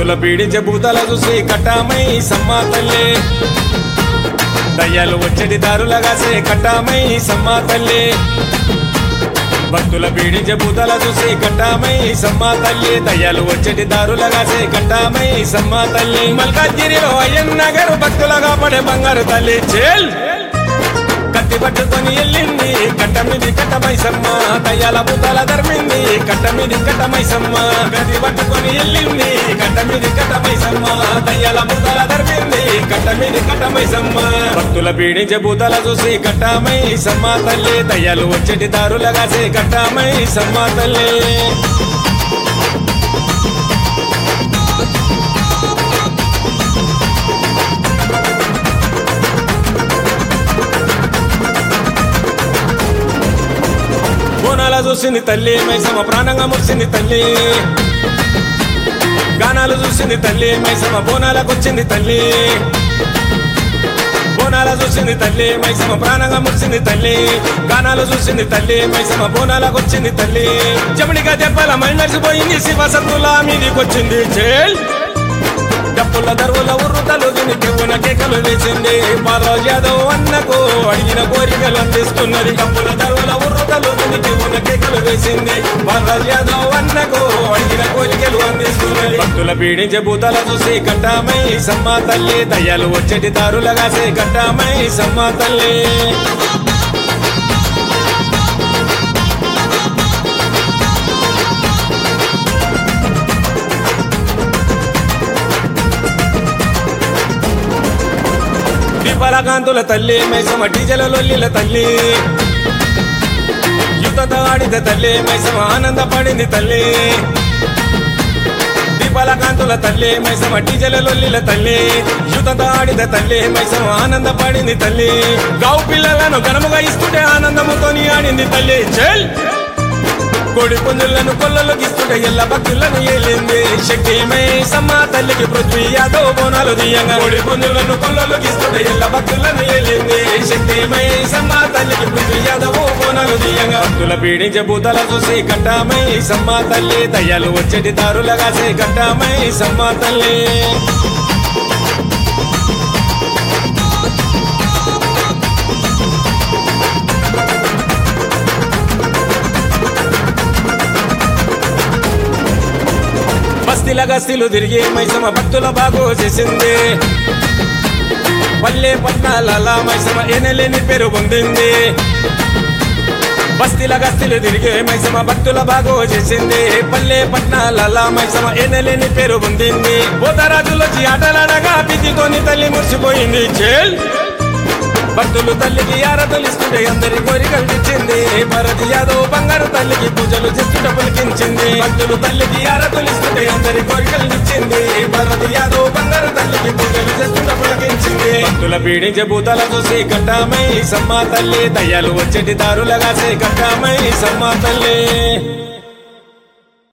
భక్తుల పీడించే భూతాల చూసి కట్టామై సమ్మా తల్లి దయ్యాలు వచ్చేటి దారులగాసే కట్టామై సమ్మా తల్లి భక్తుల పీడించే భూతాల చూసి కట్టామై సమ్మా తల్లి దయ్యాలు వచ్చేటి దారులగాసే కట్టామై సమ్మా తల్లి మల్కాజ్గిరిలో అయ్యన్న గారు భక్తులగా పడే బంగారు తల్లి చేల్ కత్తి పట్టుకొని వెళ్ళింది కట్ట మీది కట్ట మైసమ్మ దయ్యాల భూతాల ధర్మింది కట్ట మీది కట్ట మైసమ్మ కత్తి పట్టుకొని వెళ్ళింది కట్ట మీది కట్ట మైసమ్మ దయ్యాల భూతాల ధర్మింది కట్ట మీది కట్ట మైసమ్మ భక్తుల పీడించే భూతాల చూసి కట్టామై సమ్మ తల్లి దయ్యాలు వచ్చేటి దారులగాసే కట్టామై సమ్మ తల్లి బోనాల చూసింది తల్లి మైసమ్మ ప్రాణంగా మురిసింది తల్లి గానాలు చూసింది తల్లి మైసమ్మ బోనాలకు వచ్చింది తల్లి బోనాల చూసింది తల్లి మైసమ్మ ప్రాణంగా మురిసింది తల్లి గానాలు చూసింది తల్లి మైసమ్మ బోనాలకు వచ్చింది తల్లి జమడిగా దెబ్బల మైనర్సిపోయింది శివ సత్తుల మీదికొచ్చింది చేల్ డప్పుల దరువుల ఉర్రుతలు దీని కెవ్వున కేకలు వేసింది బాలరాజు యాదవ్ అన్నకు అడిగిన కోరికలు అందిస్తున్నది డప్పుల దరువుల ఉర్రుతలు దీని కెవ్వున కేకలు వేసింది బాలరాజు యాదవ్ అన్నకు అడిగిన కోరికలు అందిస్తున్నది భక్తుల పీడించే భూతాల చూసి కట్టామై సమ్మా తల్లి దయ్యాలు వచ్చేటి దారులగాసే కట్టామై సమ్మా తల్లి దీపాల కాంతుల తల్లి మైసమ డీజల లొల్లిల తల్లి యుద్ధత ఆడిన తల్లి మైసమ ఆనంద పడింది తల్లి దీపాల కాంతుల తల్లి మైసమ డీజల లొల్లిల తల్లి యుద్ధత ఆడిన తల్లి మైసమ ఆనంద పడింది తల్లి గావు పిల్లలను ఘనముగా ఇస్తుంటే ఆనందముతోని ఆడింది తల్లి చెల్ కోడి పుంజులను కొల్లలు గిస్తుంటే ఎల్ల భక్తులను ఏలింది శక్తిమై సమ్మా తల్లికి పృథ్వీ యాదవ్ బోనాలు దియంగా కోడి పుంజులను కొల్లలు గిస్తుంటే ఎల్ల భక్తులను ఏలింది శక్తిమై సమ్మా తల్లికి పృథ్వీ యాదవ్ బోనాలు దియంగా భక్తుల పీడించే భూతాల చూసి కట్టామై సమ్మా తల్లి దయ్యాలు వచ్చేటి దారులగాసే కట్టామై సమ్మా తల్లి బస్తీల గస్తీలు తిరిగి మైసమ భక్తుల బాగు చేసింది పల్లె పట్నాల మైసమ ఎనలేని పేరు పొందింది బస్తీల గస్తీలు తిరిగి మైసమ భక్తుల బాగు చేసింది పల్లె పట్నాల మైసమ ఎనలేని పేరు పొందింది పోతరాజులొచ్చి ఆటలాడగా పిచ్చితోని తల్లి మురిసిపోయింది చేల్ భక్తులు తల్లికి ఆరతలిస్తుంటే అందరి కోరికలు తెచ్చింది భరతి యాదవ్ బంగారు తల్లికి పూజలు చేస్తుంట పులికించింది భక్తులు తల్లికి ఆరతలిస్తుంటే అందరి కోరికలు తెచ్చింది భరతి యాదవ్ బంగారు తల్లికి పూజలు చేస్తుంట పులికించింది భక్తుల పీడించే భూతాల చూసి కట్టామై సమ్మా తల్లి దయ్యాలు వచ్చేటి దారులగాసే కట్టామై సమ్మా తల్లి